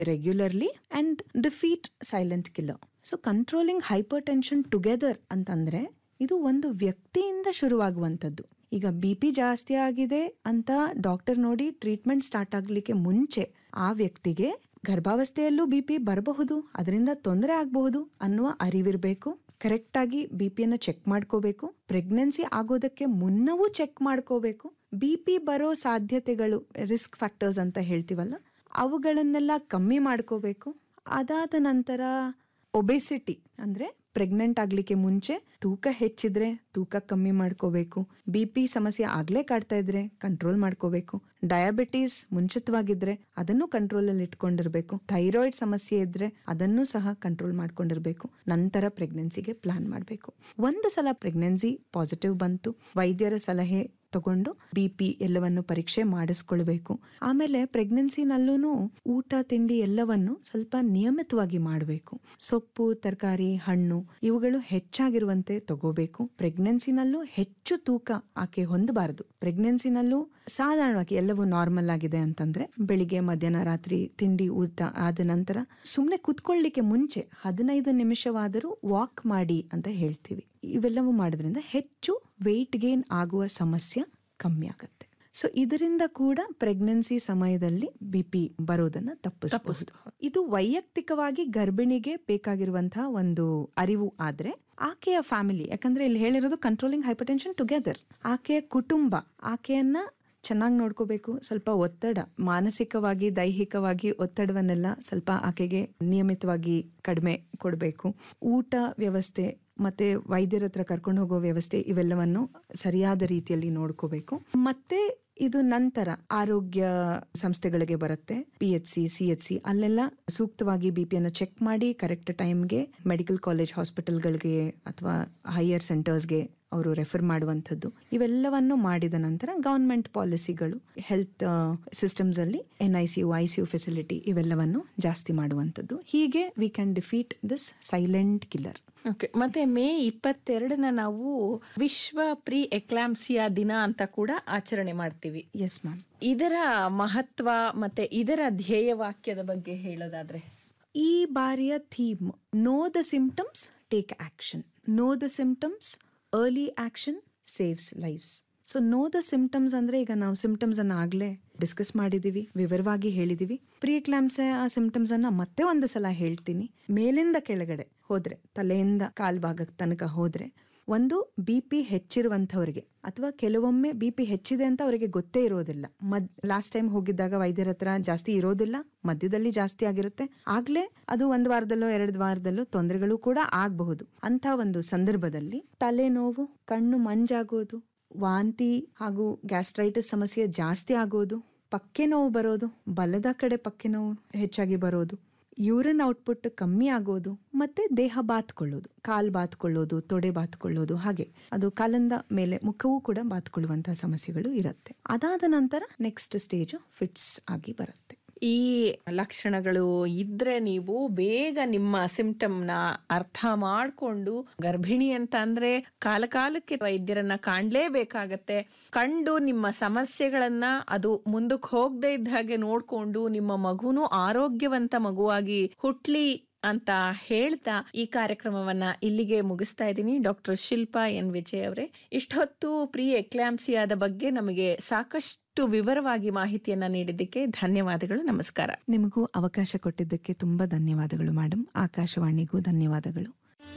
regularly and defeat silent killer so controlling hypertension together ಅಂತಂದ್ರೆ ಇದು ಒಂದು ವ್ಯಕ್ತಿಯಿಂದ ಶುರುವಾಗುವಂಥದ್ದು ಈಗ ಬಿ ಪಿ ಜಾಸ್ತಿ ಆಗಿದೆ ಅಂತ ಡಾಕ್ಟರ್ ನೋಡಿ ಟ್ರೀಟ್ಮೆಂಟ್ ಸ್ಟಾರ್ಟ್ ಆಗ್ಲಿಕ್ಕೆ ಮುಂಚೆ ಆ ವ್ಯಕ್ತಿಗೆ ಗರ್ಭಾವಸ್ಥೆಯಲ್ಲೂ ಬಿ ಪಿ ಬರಬಹುದು ಅದರಿಂದ ತೊಂದರೆ ಆಗಬಹುದು ಅನ್ನುವ ಅರಿವಿರಬೇಕು ಕರೆಕ್ಟ್ ಆಗಿ ಬಿ ಪಿಯನ್ನು ಚೆಕ್ ಮಾಡ್ಕೋಬೇಕು ಪ್ರೆಗ್ನೆನ್ಸಿ ಆಗೋದಕ್ಕೆ ಮುನ್ನವೂ ಚೆಕ್ ಮಾಡ್ಕೋಬೇಕು ಬಿ ಪಿ ಬರೋ ಸಾಧ್ಯತೆಗಳು ರಿಸ್ಕ್ ಫ್ಯಾಕ್ಟರ್ಸ್ ಅಂತ ಹೇಳ್ತೀವಲ್ಲ ಅವುಗಳನ್ನೆಲ್ಲ ಕಮ್ಮಿ ಮಾಡ್ಕೋಬೇಕು ಅದಾದ ನಂತರ ಒಬೆಸಿಟಿ ಅಂದ್ರೆ ಪ್ರೆಗ್ನೆಂಟ್ ಆಗ್ಲಿಕ್ಕೆ ಮುಂಚೆ ತೂಕ ಹೆಚ್ಚಿದ್ರೆ ತೂಕ ಕಮ್ಮಿ ಮಾಡ್ಕೋಬೇಕು ಬಿ ಪಿ ಸಮಸ್ಯೆ ಆಗ್ಲೇ ಕಾಡ್ತಾ ಇದ್ರೆ ಕಂಟ್ರೋಲ್ ಮಾಡ್ಕೋಬೇಕು ಡಯಾಬಿಟೀಸ್ ಮುಂಚಿತವಾಗಿದ್ರೆ ಅದನ್ನು ಕಂಟ್ರೋಲ್ ಅಲ್ಲಿ ಇಟ್ಕೊಂಡಿರ್ಬೇಕು ಥೈರಾಯ್ಡ್ ಸಮಸ್ಯೆ ಇದ್ರೆ ಅದನ್ನು ಸಹ ಕಂಟ್ರೋಲ್ ಮಾಡ್ಕೊಂಡಿರ್ಬೇಕು ನಂತರ ಪ್ರೆಗ್ನೆನ್ಸಿಗೆ ಪ್ಲಾನ್ ಮಾಡಬೇಕು ಒಂದು ಸಲ ಪ್ರೆಗ್ನೆನ್ಸಿ ಪಾಸಿಟಿವ್ ಬಂತು ವೈದ್ಯರ ಸಲಹೆ ತಗೊಂಡು ಬಿ ಪಿ ಎಲ್ಲವನ್ನು ಪರೀಕ್ಷೆ ಮಾಡಿಸ್ಕೊಳ್ಬೇಕು ಆಮೇಲೆ ಪ್ರೆಗ್ನೆನ್ಸಿನಲ್ಲೂ ಊಟ ತಿಂಡಿ ಎಲ್ಲವನ್ನು ಸ್ವಲ್ಪ ನಿಯಮಿತವಾಗಿ ಮಾಡಬೇಕು ಸೊಪ್ಪು ತರಕಾರಿ ಹಣ್ಣು ಇವುಗಳು ಹೆಚ್ಚಾಗಿರುವಂತೆ ತಗೋಬೇಕು ಪ್ರೆಗ್ನೆನ್ಸಿನಲ್ಲೂ ಹೆಚ್ಚು ತೂಕ ಆಕೆ ಹೊಂದಬಾರದು ಪ್ರೆಗ್ನೆನ್ಸಿನಲ್ಲೂ ಸಾಧಾರಣವಾಗಿ ಎಲ್ಲವೂ ನಾರ್ಮಲ್ ಆಗಿದೆ ಅಂತಂದ್ರೆ ಬೆಳಿಗ್ಗೆ ಮಧ್ಯಾಹ್ನ ರಾತ್ರಿ ತಿಂಡಿ ಊಟ ಆದ ನಂತರ ಸುಮ್ಮನೆ ಕುತ್ಕೊಳ್ಳಿಕ್ಕೆ ಮುಂಚೆ ಹದಿನೈದು ನಿಮಿಷವಾದರೂ ವಾಕ್ ಮಾಡಿ ಅಂತ ಹೇಳ್ತೀವಿ ಇವೆಲ್ಲವೂ ಮಾಡೋದ್ರಿಂದ ಹೆಚ್ಚು ವೆಯ್ಟ್ ಗೇನ್ ಆಗುವ ಸಮಸ್ಯೆ ಕಮ್ಮಿ ಆಗುತ್ತೆ ಸೊ ಇದರಿಂದ ಕೂಡ ಪ್ರೆಗ್ನೆನ್ಸಿ ಸಮಯದಲ್ಲಿ ಬಿ ಪಿ ಬರೋದನ್ನ ತಪ್ಪಿಸಬಹುದು ಇದು ವೈಯಕ್ತಿಕವಾಗಿ ಗರ್ಭಿಣಿಗೆ ಬೇಕಾಗಿರುವಂತಹ ಒಂದು ಅರಿವು ಆದ್ರೆ ಆಕೆಯ ಫ್ಯಾಮಿಲಿ ಯಾಕಂದ್ರೆ ಇಲ್ಲಿ ಹೇಳಿರೋದು ಕಂಟ್ರೋಲಿಂಗ್ ಹೈಪರ್ಟೆನ್ಷನ್ ಟುಗೆದರ್ ಆಕೆಯ ಕುಟುಂಬ ಆಕೆಯನ್ನ ಚೆನ್ನಾಗಿ ನೋಡ್ಕೋಬೇಕು ಸ್ವಲ್ಪ ಒತ್ತಡ ಮಾನಸಿಕವಾಗಿ ದೈಹಿಕವಾಗಿ ಒತ್ತಡವನ್ನೆಲ್ಲ ಸ್ವಲ್ಪ ಆಕೆಗೆ ನಿಯಮಿತವಾಗಿ ಕಡಿಮೆ ಕೊಡಬೇಕು ಊಟ ವ್ಯವಸ್ಥೆ ಮತ್ತೆ ವೈದ್ಯರ ಹತ್ರ ಕರ್ಕೊಂಡು ಹೋಗೋ ವ್ಯವಸ್ಥೆ ಇವೆಲ್ಲವನ್ನು ಸರಿಯಾದ ರೀತಿಯಲ್ಲಿ ನೋಡ್ಕೋಬೇಕು ಮತ್ತೆ ಇದು ನಂತರ ಆರೋಗ್ಯ ಸಂಸ್ಥೆಗಳಿಗೆ ಬರುತ್ತೆ P H C C H C ಅಲ್ಲೆಲ್ಲ ಸೂಕ್ತವಾಗಿ ಬಿ ಪಿಯನ್ನು ಚೆಕ್ ಮಾಡಿ ಕರೆಕ್ಟ್ ಟೈಮ್ಗೆ ಮೆಡಿಕಲ್ ಕಾಲೇಜ್ ಹಾಸ್ಪಿಟಲ್ಗಳಿಗೆ ಅಥವಾ ಹೈಯರ್ ಸೆಂಟರ್ಸ್ಗೆ ಅವರು ರೆಫರ್ ಮಾಡುವಂಥದ್ದು ಇವೆಲ್ಲವನ್ನು ಮಾಡಿದ ನಂತರ ಗವರ್ಮೆಂಟ್ ಪಾಲಿಸಿಗಳು ಹೆಲ್ತ್ ಸಿಸ್ಟಮ್ಸ್ ಅಲ್ಲಿ N I C U I C U facility ಇವೆಲ್ಲವನ್ನು ಜಾಸ್ತಿ ಮಾಡುವಂಥದ್ದು ಹೀಗೆ we can defeat this silent killer okay ಮತ್ತೆ ಮೇ ಇಪ್ಪತ್ತೆರಡನ ನಾವು ವಿಶ್ವ ಪ್ರೀ ಎಕ್ಲಾಂಸಿಯಾ ದಿನ ಅಂತ ಕೂಡ ಆಚರಣೆ ಮಾಡ್ತೀವಿ ಎಸ್ ಮ್ಯಾಮ್ ಇದರ ಮಹತ್ವ ಮತ್ತೆ ಇದರ ಧ್ಯೇಯವಾಕ್ಯದ ಬಗ್ಗೆ ಹೇಳೋದಾದ್ರೆ ಈ ಬಾರಿಯ theme know the symptoms take action know the symptoms early action saves lives so know the symptoms ಅಂದ್ರೆ ಈಗ ನಾವು ಸಿಂಪ್ಟಮ್ಸ್ ಅನ್ನ ಆಗ್ಲೇ ಡಿಸ್ಕಸ್ ಮಾಡಿದೀವಿ ವಿವರವಾಗಿ ಹೇಳಿದೀವಿ ಪ್ರೀ ಕ್ಲಾಮ್ಸ್ ಆ ಸಿಂಪ್ಟಮ್ಸ್ ಅನ್ನ ಮತ್ತೆ ಒಂದು ಸಲ ಹೇಳ್ತೀನಿ ಮೇಲಿಂದ ಕೆಳಗಡೆ ಹೋದ್ರೆ ತಲೆಯಿಂದ ಕಾಲ್ಭಾಗಕ್ಕೆ ತನಕ ಹೋದ್ರೆ ಒಂದು ಬಿ ಪಿ ಹೆಚ್ಚಿರುವಂಥವ್ರಿಗೆ ಅಥವಾ ಕೆಲವೊಮ್ಮೆ ಬಿ ಪಿ ಹೆಚ್ಚಿದೆ ಅಂತ ಅವರಿಗೆ ಗೊತ್ತೇ ಇರೋದಿಲ್ಲ ಮದ್ ಲಾಸ್ಟ್ ಟೈಮ್ ಹೋಗಿದ್ದಾಗ ವೈದ್ಯರ ಹತ್ರ ಜಾಸ್ತಿ ಇರೋದಿಲ್ಲ ಮಧ್ಯದಲ್ಲಿ ಜಾಸ್ತಿ ಆಗಿರುತ್ತೆ ಆಗ್ಲೇ ಅದು ಒಂದು ವಾರದಲ್ಲೋ ಎರಡು ವಾರದಲ್ಲೋ ತೊಂದರೆಗಳು ಕೂಡ ಆಗಬಹುದು ಅಂತ ಒಂದು ಸಂದರ್ಭದಲ್ಲಿ ತಲೆನೋವು ಕಣ್ಣು ಮಂಜಾಗೋದು ವಾಂತಿ ಹಾಗೂ ಗ್ಯಾಸ್ಟ್ರೈಟಿಸ್ ಸಮಸ್ಯೆ ಜಾಸ್ತಿ ಆಗೋದು ಪಕ್ಕೆ ನೋವು ಬರೋದು ಬಲದ ಕಡೆ ಪಕ್ಕೆ ನೋವು ಹೆಚ್ಚಾಗಿ ಬರೋದು ಯೂರಿನ್ ಔಟ್ಪುಟ್ ಕಮ್ಮಿ ಆಗೋದು ಮತ್ತೆ ದೇಹ ಬಾತ್ಕೊಳ್ಳೋದು ಕಾಲ್ ಬಾತ್ಕೊಳ್ಳೋದು ತೊಡೆ ಬಾತ್ಕೊಳ್ಳೋದು ಹಾಗೆ ಅದು ಕಾಲಿಂದ ಮೇಲೆ ಮುಖವೂ ಕೂಡ ಬಾತ್ಕೊಳ್ಳುವಂತಹ ಸಮಸ್ಯೆಗಳು ಇರುತ್ತೆ ಅದಾದ ನಂತರ ನೆಕ್ಸ್ಟ್ ಸ್ಟೇಜ್ ಫಿಟ್ಸ್ ಆಗಿ ಬರುತ್ತೆ ಈ ಲಕ್ಷಣಗಳು ಇದ್ರೆ ನೀವು ಬೇಗ ನಿಮ್ಮ ಸಿಂಪ್ಟಮ್ನ ಅರ್ಥ ಮಾಡಿಕೊಂಡು ಗರ್ಭಿಣಿ ಅಂತ ಅಂದ್ರೆ ಕಾಲ ಕಾಲಕ್ಕೆ ವೈದ್ಯರನ್ನ ಕಾಣ್ಲೇಬೇಕಾಗತ್ತೆ ಕಂಡು ನಿಮ್ಮ ಸಮಸ್ಯೆಗಳನ್ನ ಅದು ಮುಂದಕ್ಕೆ ಹೋಗದೆ ಇದ್ದ ಹಾಗೆ ನೋಡ್ಕೊಂಡು ನಿಮ್ಮ ಮಗುನು ಆರೋಗ್ಯವಂತ ಮಗುವಾಗಿ ಹುಟ್ಲಿ ಅಂತ ಹೇಳ್ತಾ ಈ ಕಾರ್ಯಕ್ರಮವನ್ನ ಇಲ್ಲಿಗೆ ಮುಗಿಸ್ತಾ ಇದ್ದೀನಿ ಡಾಕ್ಟರ್ ಶಿಲ್ಪಾ ಎನ್ ವಿಜಯ್ ಅವರೇ ಇಷ್ಟೊತ್ತು ಪ್ರೀ ಎಕ್ಲಾಂಸಿಯಾದ ಬಗ್ಗೆ ನಮಗೆ ಸಾಕಷ್ಟು ವಿವರವಾಗಿ ಮಾಹಿತಿಯನ್ನ ನೀಡಿದ್ದಕ್ಕೆ ಧನ್ಯವಾದಗಳು ನಮಸ್ಕಾರ ನಿಮಗೂ ಅವಕಾಶ ಕೊಟ್ಟಿದ್ದಕ್ಕೆ ತುಂಬಾ ಧನ್ಯವಾದಗಳು ಮೇಡಮ್ ಆಕಾಶವಾಣಿಗೂ ಧನ್ಯವಾದಗಳು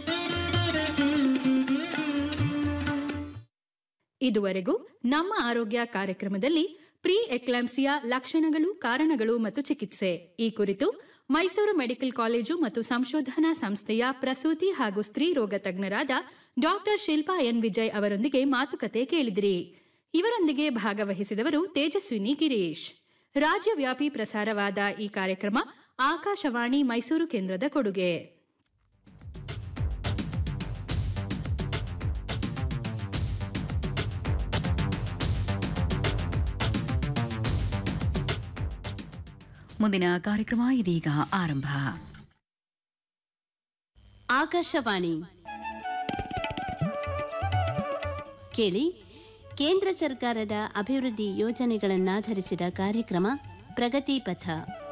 ಇದುವರೆಗೂ ನಮ್ಮ ಆರೋಗ್ಯ ಕಾರ್ಯಕ್ರಮದಲ್ಲಿ ಪ್ರೀ ಎಕ್ಲಾಂಸಿಯಾ ಲಕ್ಷಣಗಳು ಕಾರಣಗಳು ಮತ್ತು ಚಿಕಿತ್ಸೆ ಈ ಕುರಿತು ಮೈಸೂರು ಮೆಡಿಕಲ್ ಕಾಲೇಜು ಮತ್ತು ಸಂಶೋಧನಾ ಸಂಸ್ಥೆಯ ಪ್ರಸೂತಿ ಹಾಗೂ ಸ್ತ್ರೀ ರೋಗ ತಜ್ಞರಾದ ಡಾಕ್ಟರ್ ಶಿಲ್ಪಾ ಎನ್ ವಿಜಯ್ ಅವರೊಂದಿಗೆ ಮಾತುಕತೆ ಕೇಳಿದಿರಿ ಇವರೊಂದಿಗೆ ಭಾಗವಹಿಸಿದವರು ತೇಜಸ್ವಿನಿ ಗಿರೀಶ್ ರಾಜ್ಯವ್ಯಾಪಿ ಪ್ರಸಾರವಾದ ಈ ಕಾರ್ಯಕ್ರಮ ಆಕಾಶವಾಣಿ ಮೈಸೂರು ಕೇಂದ್ರದ ಕೊಡುಗೆ ಮುಂದಿನ ಕಾರ್ಯಕ್ರಮ ಇದೀಗ ಆರಂಭ ಆಕಾಶವಾಣಿ ಕೇಳಿ ಕೇಂದ್ರ ಸರ್ಕಾರದ ಅಭಿವೃದ್ಧಿ ಯೋಜನೆಗಳನ್ನಾಧರಿಸಿದ ಕಾರ್ಯಕ್ರಮ ಪ್ರಗತಿ ಪಥ